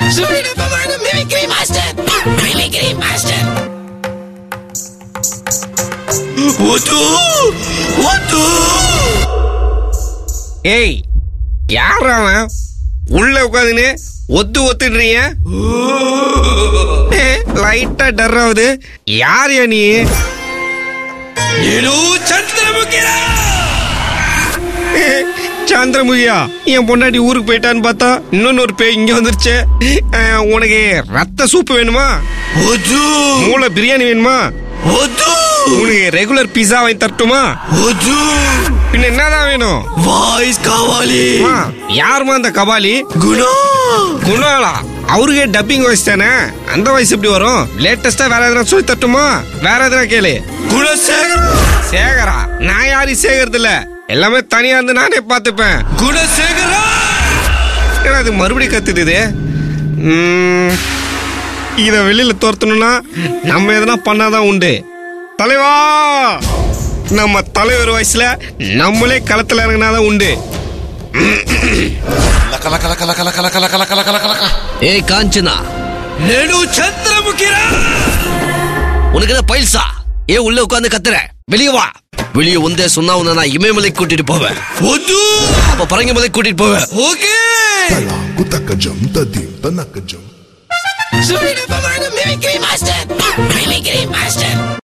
Superman Mimicry Master! Mimicry Master! ஒத்து ஒத்து ஏய் யார் அவன் உள்ள உட்காந்துன்னு ஒத்து ஒத்துடுறீங்க லைட்டா டர் ஆகுது யார் யா நீ నేను చంద్రముఖిరా ஏ, சந்திரமுகியா என் பொண்டாட்டி ஊருக்கு போயிட்டான்னு பார்த்தா இன்னொன்னு ஒரு பேய் இங்க வந்துருச்சு அஹ், உனக்கு ரத்த சூப்பு வேணுமா వద్దు மூளை பிரியாணி வேணுமா వద్దు உனக்கு ரெகுலர் பீஸா வாங்கி தரட்டுமா వద్దు பின்ன என்னதான் வேணும் వాయిస్ కావాలి ஆ, யாருமா அந்த கபாலி గుణ குணாலா அவருக்கே டப்பிங் வாய்ஸ் தானே அந்த வாய்ஸ் எப்படி வரும் லேட்டஸ்டா வேற எதனா சொல்லி தட்டுமா வேற எதனா கேளு குணசேகர் சேகரா நான் யாரையும் சேகரது இல்ல எல்லாமே தனியா இருந்து நானே பாத்துப்பேன் குணசேகரா ஏன்னா அது மறுபடியும் கத்துது இது ம், இத வெளியில துரத்தணும்னா நம்ம எதனா பண்ணாதான் உண்டு தலைவா நம்ம தலைவர் வயசுல நம்மளே களத்துல இறங்கினாதான் உண்டு లక లక లక లక లక లక లక లక లక లక లక ஏய் காஞ்சனா నేను చంద్రముఖిరా உனக்கு என்ன பயில்சா ஏன் உள்ள உட்கார்ந்து கத்துற வெளியே வா வெளியே வந்தே சொன்னா உன்னை நான் இமயமலை கூட்டிட்டு போவேன் వద్దు அப்ப பரங்கிமலை கூட்டிட்டு போவேன் okay Talangu takajam tadim tanakajam. Superman Mimicry Master! Mimicry Master!